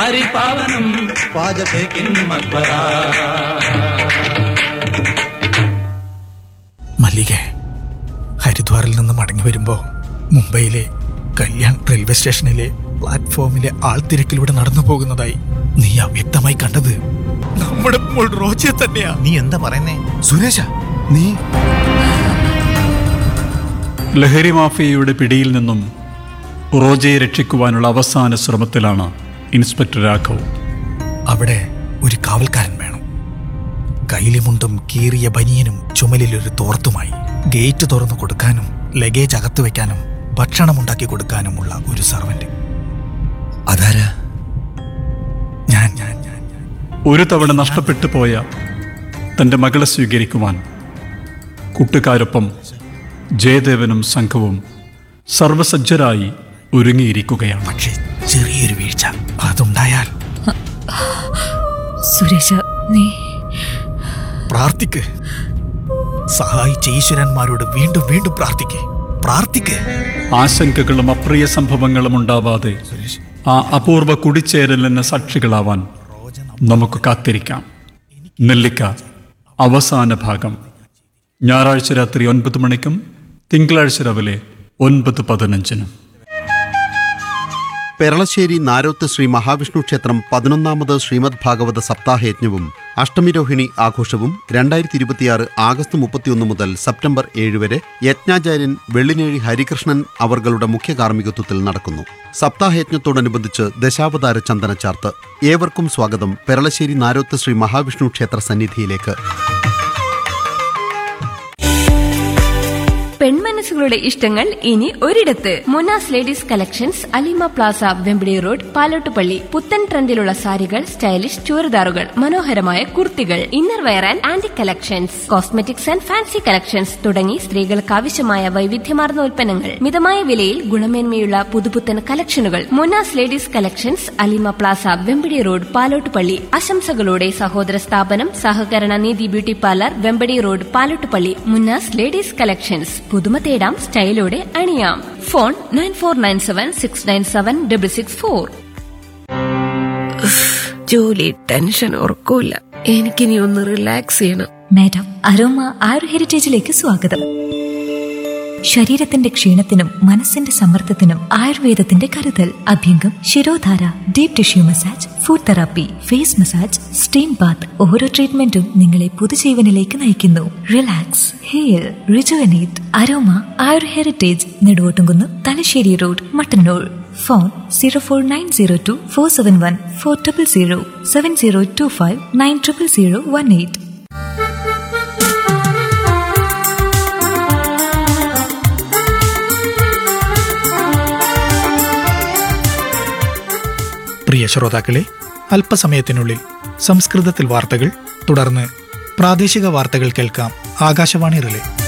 പരിപാവനം വാജപേക്കിൻ മക്ബറ മല്ലികെ ഹരിദ്വാറിൽ നിന്ന് മടങ്ങി വരുമ്പോ മുംബൈയിലെ കല്യാൺ റെയിൽവേ സ്റ്റേഷനിലെ പ്ലാറ്റ്ഫോമിലെ ആൾത്തിരക്കിലൂടെ നടന്നു പോകുന്നതായി നീ അവ്യക്തമായി കണ്ടത് നമ്മുടെ മോൾ റോജയെ തന്നെയാ നീ എന്താ പറയുന്നേ സുരേഷ നീ ലഹരി മാഫിയയുടെ പിടിയിൽ നിന്നും റോജയെ രക്ഷിക്കുവാനുള്ള അവസാന ശ്രമത്തിലാണ് ഇൻസ്പെക്ടർ രാഘവ് അവിടെ ഒരു കാവൽക്കാരൻ വേണം കൈലിമുണ്ടും കീറിയ ബനിയനും ചുമലിലൊരു തോർത്തുമായി ഗേറ്റ് തുറന്നു കൊടുക്കാനും ലഗേജ് അകത്തു വെക്കാനും ഭക്ഷണം ഉണ്ടാക്കി കൊടുക്കാനുമുള്ള ഒരു സർവന്റ് അതാരാ ഞാൻ ഞാൻ ഞാൻ ഞാൻ. ഒരു തവണ നഷ്ടപ്പെട്ടു പോയ തൻ്റെ മകളെ സ്വീകരിക്കുവാൻ കൂട്ടുകാരൊപ്പം ജയദേവനും സംഘവും സർവസജ്ജരായി ഒരുങ്ങിയിരിക്കുകയാണ് പക്ഷേ ചെറിയൊരു വീഴ്ച അതുണ്ടായാൽ സുരേഷ നീ പ്രാർത്ഥിക്ക് സഹായിച്ച ഈശ്വരന്മാരോട് വീണ്ടും വീണ്ടും പ്രാർത്ഥിക്ക് പ്രാർത്ഥിക്ക് ആശങ്കകളും അപ്രിയ സംഭവങ്ങളും ഉണ്ടാവാതെ ആ അപൂർവ കുടിച്ചേരലിന് സാക്ഷികളാവാൻ നമുക്ക് കാത്തിരിക്കാം നെല്ലിക്ക അവസാന ഭാഗം ഞായറാഴ്ച രാത്രി ഒൻപത് മണിക്കും തിങ്കളാഴ്ച രാവിലെ ഒൻപത് പതിനഞ്ചിനും പെരളശ്ശേരി നാരോത്ത് ശ്രീ മഹാവിഷ്ണു ക്ഷേത്രം പതിനൊന്നാമത് ശ്രീമദ് ഭാഗവത സപ്താഹയജ്ഞവും അഷ്ടമിരോഹിണി ആഘോഷവും രണ്ടായിരത്തി ഇരുപത്തിയാറ് ആഗസ്റ്റ് മുപ്പത്തിയൊന്ന് മുതൽ സെപ്റ്റംബർ ഏഴ് വരെ യജ്ഞാചാര്യൻ വെള്ളിനേഴി ഹരികൃഷ്ണൻ അവർകളുടെ മുഖ്യ കാർമ്മികത്വത്തിൽ നടക്കുന്നു സപ്താഹയജ്ഞത്തോടനുബന്ധിച്ച് ദശാവതാര ചന്ദനച്ചാർത്ത് ഏവർക്കും സ്വാഗതം പെരളശ്ശേരി നാരോത്ത് ശ്രീ മഹാവിഷ്ണു ക്ഷേത്ര സന്നിധിയിലേക്ക് പെൺമനസ്സുകളുടെ ഇഷ്ടങ്ങൾ ഇനി ഒരിടത്ത് Munas ladies collections Alima plaza Vempidi road Palottupalli പുത്തൻ ട്രെൻഡിലുള്ള സാരികൾ സ്റ്റൈലിഷ് ചുരിദാറുകൾ മനോഹരമായ കുർത്തികൾ inner wear and anti collections cosmetics and fancy collections തുടങ്ങി സ്ത്രീകൾക്ക് ആവശ്യമായ വൈവിധ്യമാർന്ന ഉൽപ്പന്നങ്ങൾ മിതമായ വിലയിൽ ഗുണമേന്മയുള്ള പുതുപുത്തൻ കളക്ഷനുകൾ Munas ladies collections Alima plaza Vempadi road Palottupalli ആശംസകളോടെ സഹോദര സ്ഥാപനം സഹകരണ Neethi beauty parlour Vempadi road Palottupalli Munnas ladies collections പുതുമ തേടാം സ്റ്റൈലോടെ അണിയാം phone nine four nine seven six nine seven double six four ജോലി ടെൻഷൻ ഉറക്കൂല എനിക്കിനി ഒന്ന് റിലാക്സ് ചെയ്യണം മാഡം അരോമ ആയുർ ഹെറിറ്റേജിലേക്ക് സ്വാഗതം ശരീരത്തിന്റെ ക്ഷീണത്തിനും മനസ്സിന്റെ സമ്മർദ്ദത്തിനും ആയുർവേദത്തിന്റെ കരുതൽ അഭ്യംഗം ശിരോധാര deep tissue massage food therapy face massage steam bath ഓരോ ട്രീറ്റ്മെന്റും നിങ്ങളെ പുതുജീവനിലേക്ക് നയിക്കുന്നു relax hair rejuvenate aroma Ayur heritage Neduvottumkunnu Thalassery road Mattannur phone zero four nine zero two four seven one four triple zero seven zero two five nine triple zero one eight പ്രിയ ശ്രോതാക്കളെ അല്പസമയത്തിനുള്ളിൽ സംസ്കൃതത്തിൽ വാർത്തകൾ തുടർന്ന് പ്രാദേശിക വാർത്തകൾ കേൾക്കാം ആകാശവാണി റിലേ